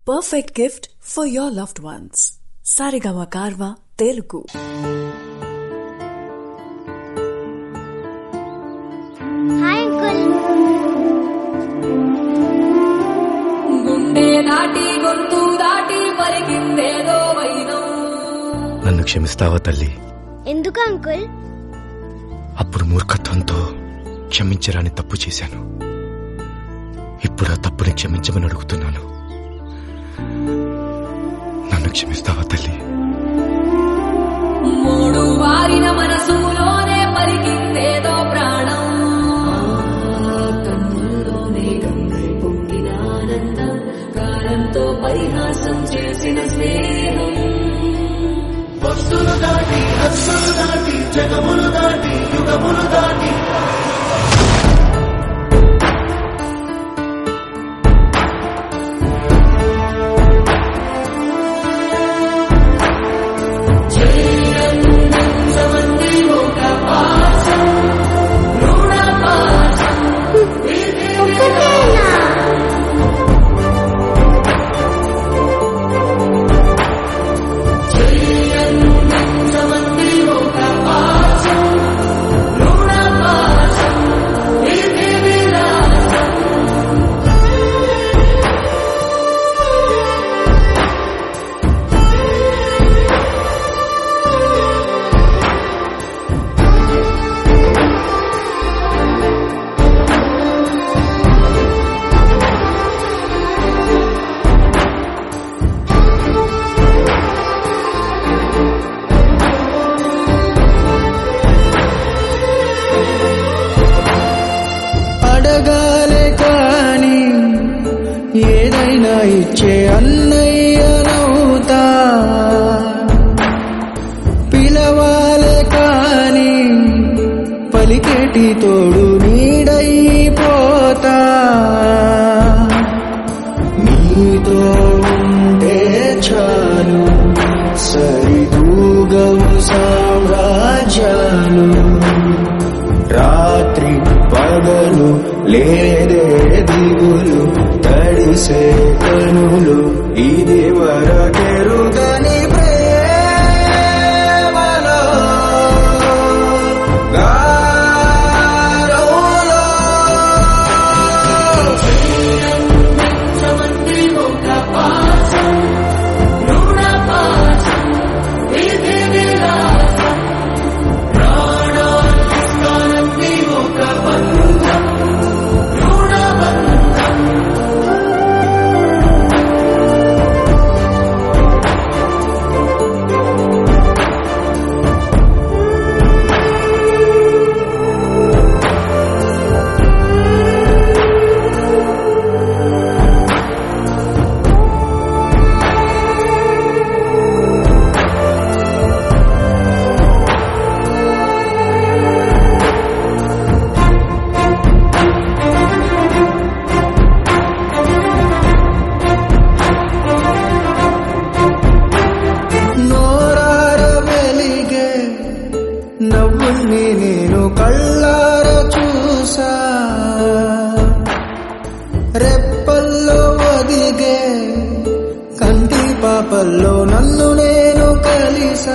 perfect gift for your loved ones. Sarigama Karva Telugu. Hi uncle గుండె దాటి గొంతు దాటి పలికిందేదో వైనం నన్ను క్షమిస్తావా తల్లి ఎందుకు అంకుల్ అప్పుడు మూర్ఖత్వంతో క్షమించరాని తప్పు చేశాను ఇప్పుడు ఆ తప్పుని క్షమించమని అడుగుతున్నాను నన్ను క్షమిస్తావా తల్లి మూడు వారిన మనసులోనే పలికిందేదో ప్రాణం కన్నుల్లోనే గంగై పొంగిన ఆనందం కాలంతో పరిహాసం చేసిన స్నేహం అడగాలే కాని ఏదైనా ఇచ్చే అన్నయ్యనవుతా పిలవాలే కాని పలికేటి తోడు నీడైపోతా నీతో ఉంటే చాలు సరిదూగవు సామ్రాజ్యాలు రాత్రి పగలు లేదే దిగులు తడిసే కనులు ఇది వరకెరుగని ప్రేమలో గారోలో నోరార వెలిగే నవ్వుల్ని నేను కళ్ళార చూసా రెప్పల్లో ఒదిగే కంటి పాపల్లో నన్ను నేను కలిసా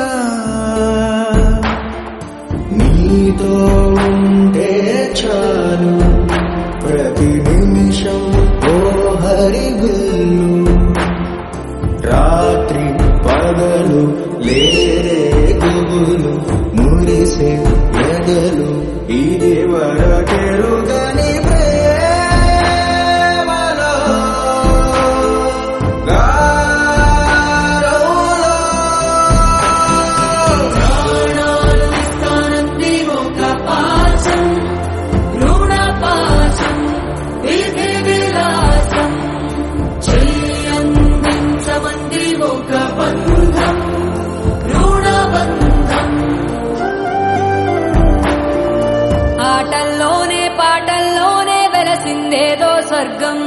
నీతో ఉంటే చాలు ప్రతి నిమిషం ఓ హరిగుల్లు రాత్రి పగలు లేరే గుబులు మురిసే ఎదలు ఇది వరకెరుగని ప్రేమలో గారోలో ఆటల్లోనే పాటల్లోనే వెలసిందేదో స్వర్గం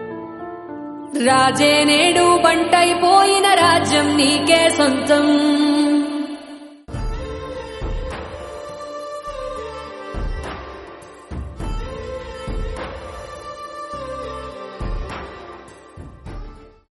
రాజే నేడు బంటైపోయిన రాజ్యం నీకే సొంతం